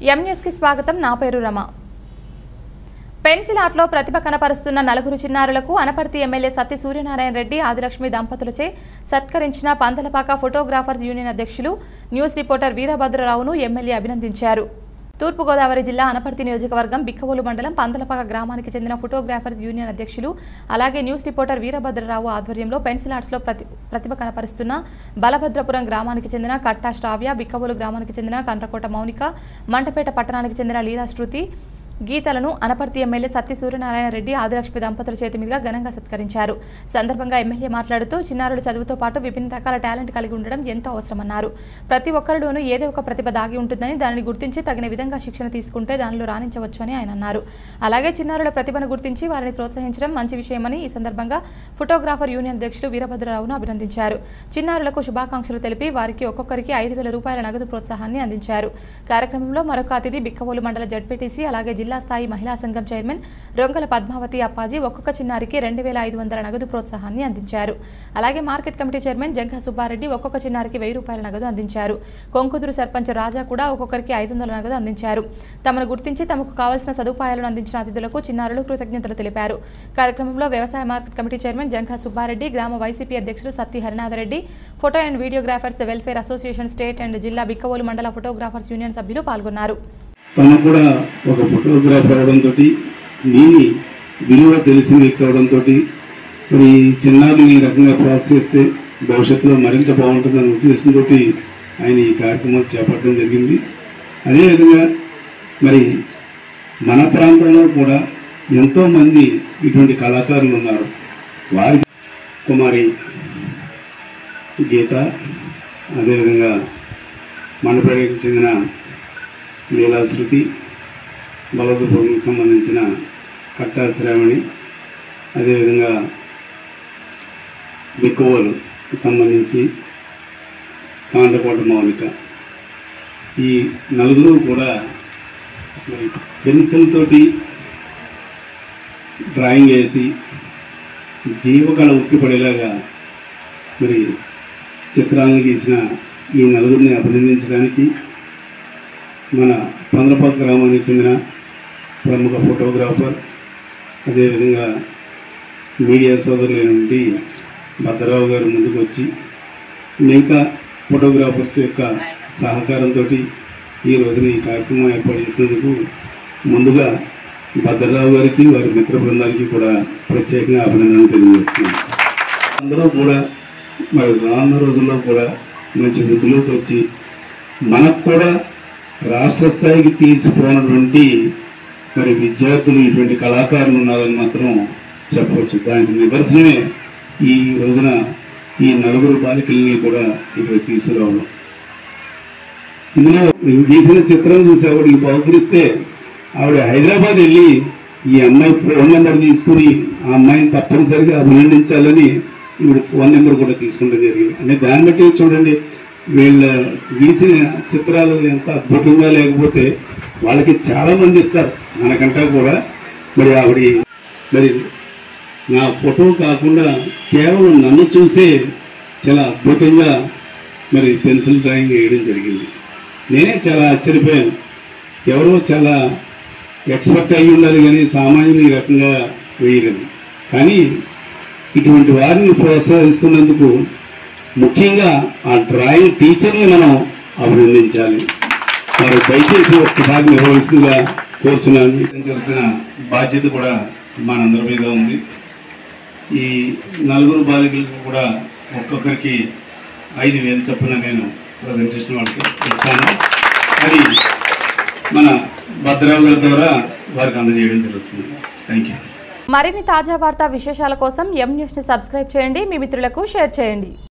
ఎం న్యూస్కి స్వాగతం నా పేరు రమ పెన్సిల్ ఆర్ట్లో ప్రతిభ కనపరుస్తున్న నలుగురు చిన్నారులకు అనపర్తి ఎమ్మెల్యే సత్య సూర్యనారాయణ రెడ్డి ఆదిలక్ష్మి దంపతులచే సత్కరించిన పందలపాక ఫోటోగ్రాఫర్స్ యూనియన్ అధ్యక్షులు న్యూస్ రిపోర్టర్ వీరభద్రరావును ఎమ్మెల్యే అభినందించారు తూర్పుగోదావరి జిల్లా అనపర్తి నియోజకవర్గం బిక్కవోలు మండలం పందలపాక గ్రామానికి చెందిన ఫోటోగ్రాఫర్స్ యూనియన్ అధ్యక్షులు అలాగే న్యూస్ రిపోర్టర్ వీరభద్రరావు ఆధ్వర్యంలో పెన్సిల్ ఆర్ట్స్లో ప్రతి ప్రతిభ కనపరుస్తున్న బలభద్రపురం గ్రామానికి చెందిన కట్టా శ్రావ్య బిక్కవోలు గ్రామానికి చెందిన కండ్రకోట మౌనిక మంటపేట పట్టణానికి చెందిన లీలా శృతి గీతలను అనపర్తి ఎమ్మెల్యే సత్య సూర్యనారాయణ రెడ్డి ఆదిలక్ష్మి దంపతుల చేతి మీదుగా ఘనంగా సత్కరించారు సందర్భంగా ఎమ్మెల్యే మాట్లాడుతూ చిన్నారులు చదువుతో పాటు విభిన్న రకాల టాలెంట్ కలిగి ఉండడం ఎంతో అవసరమన్నారు ప్రతి ఒక్కరిలోనూ ఏదో ఒక ప్రతిభ దాగి ఉంటుందని దానిని గుర్తించి తగిన విధంగా శిక్షణ తీసుకుంటే దానిలో రాణించవచ్చు అని ఆయన అన్నారు అలాగే చిన్నారుల ప్రతిభను గుర్తించి వారిని ప్రోత్సహించడం మంచి విషయమని ఈ సందర్భంగా ఫోటోగ్రాఫర్ యూనియన్ అధ్యక్షులు వీరభద్రరావును అభినందించారు చిన్నారులకు శుభాకాంక్షలు తెలిపి వారికి ఒక్కొక్కరికి ఐదు వేల రూపాయల నగదు ప్రోత్సాహాన్ని అందించారు కార్యక్రమంలో మరొక అతిథి బిక్కవోలు మండల జడ్పీటీసీ అలాగే జిల్లా స్థాయి మహిళా సంఘం చైర్మన్ రొంగల పద్మావతి అప్పాజీ ఒక్కొక్క చిన్నారికి రెండు వేల ఐదు వందల నగదు ప్రోత్సాహాన్ని అందించారు అలాగే market committee chairman Janga Subbareddy ఒక్కొక్క చిన్నారికి వెయ్యి రూపాయల నగదు అందించారు కొంకుదురు సర్పంచ్ రాజా కూడా ఒక్కొక్కరికి ఐదు వందల నగదు అందించారు తమను గుర్తించి తమకు కావాల్సిన సదుపాయాలను అందించిన అతిథులకు చిన్నారులు కృతజ్ఞతలు తెలిపారు కార్యక్రమంలో వ్యవసాయ market committee chairman Janga Subbareddy గ్రామ వైసీపీ అధ్యక్షులు Satti Harinathareddy photo and videographers welfare association state and జిల్లా బిక్కవోలు మండల ఫోటోగ్రాఫర్స్ యూనియన్ సభ్యులు పాల్గొన్నారు తను కూడా ఒక ఫోటోగ్రాఫర్ అవడంతో దీని విలువ తెలిసిన వ్యక్తి అవడంతో మరి చిన్నారిని ఈ రకంగా ప్రోత్సహిస్తే భవిష్యత్తులో మరింత బాగుంటుందనే ఉద్దేశంతో ఆయన ఈ కార్యక్రమం చేపట్టడం జరిగింది అదేవిధంగా మరి మన ప్రాంతంలో కూడా ఎంతోమంది ఇటువంటి కళాకారులు ఉన్నారు వారి కుమారి గీత అదేవిధంగా మండపేటకు చెందిన లీలా శృతి బలదుపురంకి సంబంధించిన కట్టా శ్రావణి అదేవిధంగా బిక్కువలకు సంబంధించి కాండకోట మౌలిక ఈ నలుగురు కూడా మరి పెన్సిల్ తోటి డ్రాయింగ్ వేసి జీవకళ ఉట్టిపడేలాగా మరి చిత్రాలను గీసిన ఈ నలుగురిని అభినందించడానికి మన పంద్రపాక గ్రామానికి చెందిన ప్రముఖ ఫోటోగ్రాఫర్ అదేవిధంగా మీడియా సోదరులు నుండి భద్రరావు గారు ముందుకు వచ్చి మిగతా ఫోటోగ్రాఫర్స్ యొక్క సహకారంతో ఈ రోజున ఈ కార్యక్రమం ఏర్పాటు చేసినందుకు ముందుగా భద్రరావు గారికి వారి మిత్ర బృందానికి కూడా ప్రత్యేకంగా అభినందనలు తెలియజేస్తున్నాను అందరూ కూడా మరి రానున్న రోజుల్లో కూడా మంచి వృద్ధిలోకి వచ్చి మనకు కూడా రాష్ట్ర స్థాయికి తీసిపోయినటువంటి మరి విద్యార్థులు ఇటువంటి కళాకారులు ఉన్నారని మాత్రం చెప్పవచ్చు దానికి నిదర్శనమే ఈ రోజున ఈ నలుగురు బాలికల్ని కూడా ఇక్కడ తీసుకురావడం ఇందులో నేను గీసిన చిత్రం చూసి ఆవిడకి బహుకరిస్తే ఆవిడ హైదరాబాద్ వెళ్ళి ఈ అమ్మాయి ఫోన్ నెంబర్ తీసుకుని ఆ అమ్మాయిని తప్పనిసరిగా అభినందించాలని ఇప్పుడు ఫోన్ నెంబర్ కూడా తీసుకుంటం జరిగింది అంటే దాన్ని బట్టి చూడండి వీళ్ళ గీసిన చిత్రాలు ఎంత అద్భుతంగా లేకపోతే వాళ్ళకి చాలా మంది ఇస్తారు మనకంటా కూడా మరి ఆవిడ మరి నా ఫోటో కాకుండా కేవలం నన్ను చూసే చాలా అద్భుతంగా మరి పెన్సిల్ డ్రాయింగ్ వేయడం జరిగింది నేనే చాలా ఆశ్చర్యపోయాను ఎవరో చాలా ఎక్స్పర్ట్ అయి ఉండాలి కానీ సామాన్యులు ఈ రకంగా వేయలేదు కానీ ఇటువంటి వారిని ప్రోత్సహిస్తున్నందుకు ముఖ్యంగా ఆ డ్రాయింగ్ టీచర్ని మనం అభినందించాలి వారు దయచేసి ఒక్కసారి నిర్వహిస్తుందిగా కోరుచున్నాను నిర్వహించాల్సిన బాధ్యత కూడా మనందరి మీద ఉంది ఈ నలుగురు బాలికలకు కూడా ఒక్కొక్కరికి ఐదు వేలు చొప్పున నేను ప్రజెంటేషన్ వాళ్ళకి ఇస్తాను అది మన భద్రరావు గారి ద్వారా వారికి అందజేయడం జరుగుతుంది థ్యాంక్ యూ మరిన్ని తాజా వార్తా విశేషాల కోసం ఎం న్యూస్ని సబ్స్క్రైబ్ చేయండి మీ మిత్రులకు షేర్ చేయండి